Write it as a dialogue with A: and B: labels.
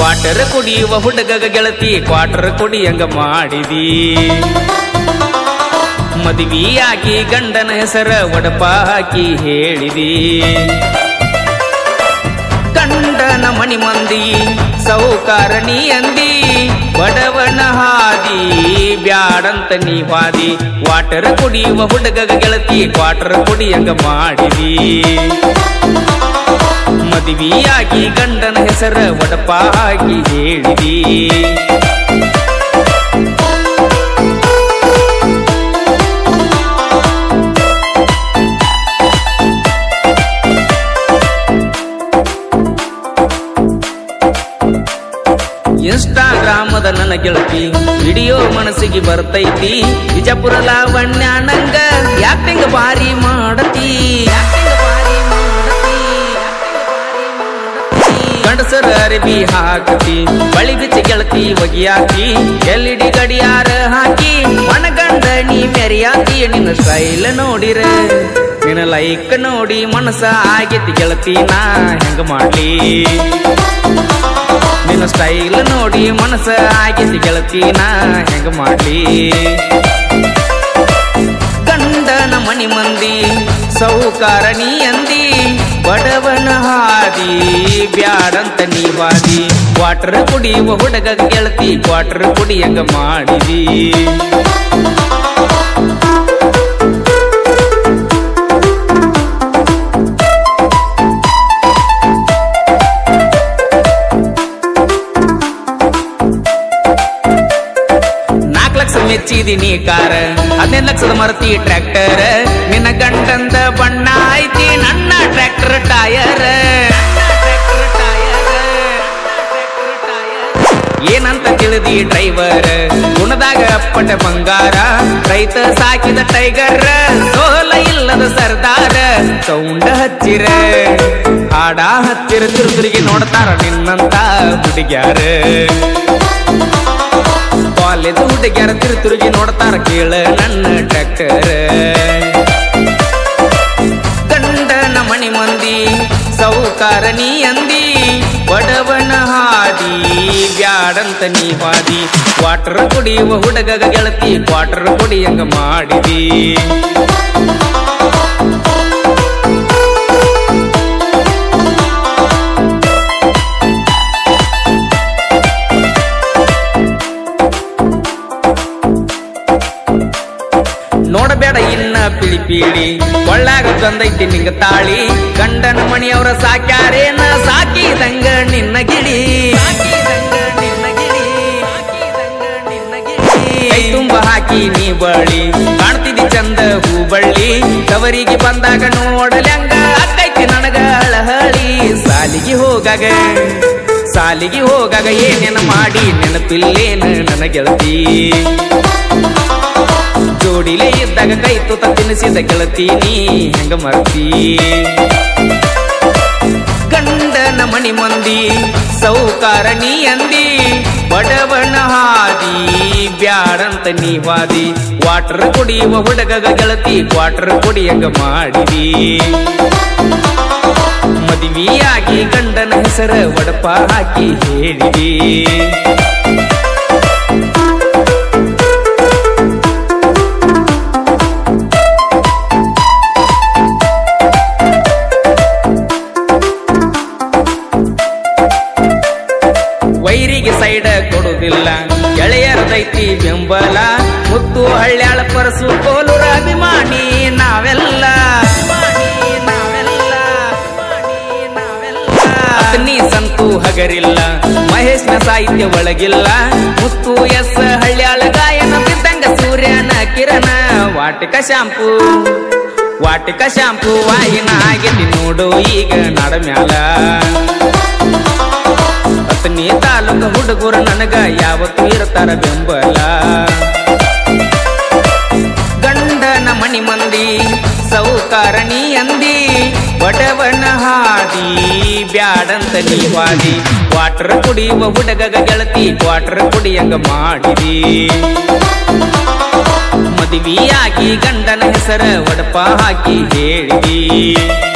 A: water ಕುಡಿಯುವ ಹುಡುಗಗ ಗೆಳತಿ quarter ಕುಡಿಯಂಗ ಮಾಡಿದಿ ಮದುವೆಯಾಗಿ ಗಂಡನ ಹೆಸರ ಒಡಪ ಹಾಕಿ ಹೇಳಿದಿ ಕಂಡನ ಮಣಿ ಮಂದಿ ಸೌಕಾರ ನೀ ಅಂದಿ ಬಡವನ ಹಾದಿ ಬ್ಯಾಡಂತ ನೀ ಹಾದಿ ವಾಟರ್ ಕುಡಿಯುವ ಹುಡುಗಗ ಗೆಳತಿ ಕ್ವಾಟರ್ ಕುಡಿಯಂಗ ಮಾಡಿದಿ ಮದುವೆಯಾಗಿ ಗಂಡನ ಹೆಸರ ಒಡಪ ಹಾಕಿ ಹೇಳಿದಿ ಇನ್ಸ್ಟಾಗ್ರಾಮದ ನನ್ನ ಗೆಳತಿ ವಿಡಿಯೋ ಮನಸ್ಸಿಗೆ ಬರ್ತೈತಿ ವಿಜಯಪುರ ಲಾವಣ್ಯ ನಂಗ ಯಾಕ್ಟಿಂಗ್ ಬಾರಿ ಮಾಡತಿ ಗಂಡಸರ ಅರಬಿ ಹಾಕತಿ ಬಳಿ ಬಿಚ್ಚಿ ಗೆಳತಿ ಒಗಿಯಾಕಿ ಎಲ್ಇಡಿ ಗಡಿಯಾರ ಹಾಕಿ ಮನಗಂಡ ನೀ ಮೆರಿಯಾತಿ ನಿನ್ನ ಸ್ಟೈಲ್ ನೋಡಿರ ನಿನ್ನ ಲೈಕ್ ನೋಡಿ ಮನಸ್ಸ ಆಗೈತಿ ಗೆಳತಿ ನಾ ಹೆಂಗ ಮಾಡ್ಲಿ ನಿನ್ನ ಸ್ಟೈಲ್ ನೋಡಿ ಮನಸ್ಸ ಆಗೈತಿ ಗೆಳತಿ ನಾ ಹೆಂಗ ಮಾಡ್ಲಿ ಗಂಡನ ಮಣಿ ಮಂದಿ ಸೌಕಾರ ನೀ ಅಂದಿ ಬಡವನ ಹಾದಿ ಬ್ಯಾಡಂತ ನೀ ವಾದಿ ಕ್ವಾಟರ್ ಕುಡಿಯುವ ಹುಡುಗ ಗೆಳತಿ ಕ್ವಾಟರ್ ಕುಡಿಯಂಗ ಮಾಡಿದಿ ನಾಲ್ಕು ಲಕ್ಷ ಮೆಚ್ಚಿದೀನಿ ಕಾರ ಹದಿನೈದು ಲಕ್ಷದ ಮರತಿ ಟ್ರ್ಯಾಕ್ಟರ್ ನಿನ್ನ ಗಂಡಂದ ಬಣ್ಣ ಐತಿ ನನ್ನ ಟ್ರ್ಯಾಕ್ಟರ್ ಟಯರ್ ಏನಂತ ತಿಳಿದಿ ಡ್ರೈವರ್ ಗುಣದಾಗ ಅಪ್ಪಟ ಬಂಗಾರ ರೈತ ಸಾಕಿದ ಟೈಗರ್ ಸೋಲ ಇಲ್ಲದ ಸರ್ದಾರ ಸೌಂಡ ಹಚ್ಚಿರ ಹಾಡ ಹಚ್ಚಿರ ತಿರುತಿರುಗಿ ನೋಡ್ತಾರ ನಿನ್ನಂತ ಹುಡುಗ್ಯಾರ ಕಾಲೇಜ್ ಹುಡುಗ್ಯಾರ ತಿರುತಿರುಗಿ ನೋಡ್ತಾರ ಕೇಳ ನನ್ನ ಟ್ರ್ಯಾಕ್ಟರ್ ಗಂಡನ ಮಣಿ ಮಂದಿ ಸೌಕಾರ ನೀ ಅಂದಿ ಬಡವನ ಹಾದಿ ಬ್ಯಾಡಂತ ನೀ ಹಾದಿ ಕ್ವಾಟರ್ ಕುಡಿಯುವ ಹುಡುಗಗ ಗೆಳತಿ ಕ್ವಾಟರ್ ಕುಡಿಯಂಗ ಮಾಡಿದಿ ನೋಡಬೇಡ ಇನ್ನ ಪಿಳಿ ಪೀಳಿ ಕೊಳ್ಳಾಗ ತಂದೈತಿ ನಿಂಗ ತಾಳಿ ಗಂಡನ ಮಣಿಯವರ ಸಾಕ್ಯಾರೇನ ಸಾಕಿದಂಗ ನಿನ್ನ ಗಿಳಿ ಕೈ ತುಂಬ ಹಾಕಿ ನೀ ಬಳಿ ಕಾಣ್ತಿದಿ ಚಂದ ಹೂ ಬಳ್ಳಿ ತವರಿಗೆ ಬಂದಾಗ ನೋಡಲಂಗ ಅಕ್ಕೈತಿ ನನಗ ಅಳಹಳಿ ಸಾಲಿಗೆ ಹೋಗಾಗ ಸಾಲಿಗೆ ಹೋಗಾಗ ಏನೇನ ಮಾಡಿ ನೆನಪಿಲ್ಲೇನ ನನ್ನ ಗೆಳತಿ ಜೋಡಿಲೆ ಇದ್ದಾಗ ಕೈ ತುತ್ತ ತಿನ್ನಿಸಿದ ಗೆಳತಿ ನೀ ಹೆಂಗ ಮರ್ತಿ ಗಂಡನ ಮಣಿ ಮಂದಿ ಸೌಕಾರ ನೀ ಅಂದಿ ಬಡವನ ಹಾದಿ ಬ್ಯಾಡಂತ ನೀ ವಾದಿ ವಾಟರ್ ಕುಡಿಯುವ ಹುಡುಗಗ ಗೆಳತಿ ಕ್ವಾಟರ್ ಕುಡಿಯಂಗ ಮಾಡಿದಿ ಮದುವೆಯಾಗಿ ಗಂಡನ ಹೆಸರ ಒಡಪ ಹಾಕಿ ಹೇಳಿದಿ ವೈರಿಗೆ ಸೈಡ ಕೊಡುದಿಲ್ಲ ಗೆಳೆಯರದೈತಿ ಬೆಂಬಲ ಮುತ್ತು ಹಳ್ಳ್ಯಾಳ ಪರಸು ಕೋಲೂರ ಅಭಿಮಾನಿ ನಾವೆಲ್ಲ ನೀ ಸಂತು ಹಗರಿಲ್ಲ ಮಹೇಶ್ನ ಸಾಹಿತ್ಯ ಒಳಗಿಲ್ಲ ಮುತ್ತು ಎಸ್ ಹಳ್ಳ್ಯಾಳ ಗಾಯನ ಬಿದ್ದಂಗ ಸೂರ್ಯನ ಕಿರಣ ವಾಟಿಕ ಶಾಂಪು ವಾಟಿಕ ಶಾಂಪು ವಾಹಿನ ಆಗೈತಿ ನೋಡು ಈಗ ನಡ ಮ್ಯಾಲ ಅತ್ನಿ ತಾಲೂಕ ಹುಡುಗರು ನನಗ ಯಾವತ್ತು ಇರ್ತಾರ ಬೆಂಬಲ ಗಂಡನ ಮಣಿ ಮಂದಿ ಸೌಕಾರ ನೀ ಅಂದಿ ಬಡವನ ಹಾದಿ ಬ್ಯಾಡಂತ ನೀ ವಾದಿ ವಾಟರ್ ಕುಡಿಯುವ ಹುಡುಗಗ ಗೆಳತಿ ವಾಟರ್ ಕುಡಿಯಂಗ ಮಾಡಿದಿ ಮದುವೆಯಾಗಿ ಗಂಡನ ಹೆಸರ ಒಡಪ ಹಾಕಿ ಹೇಳಿದಿ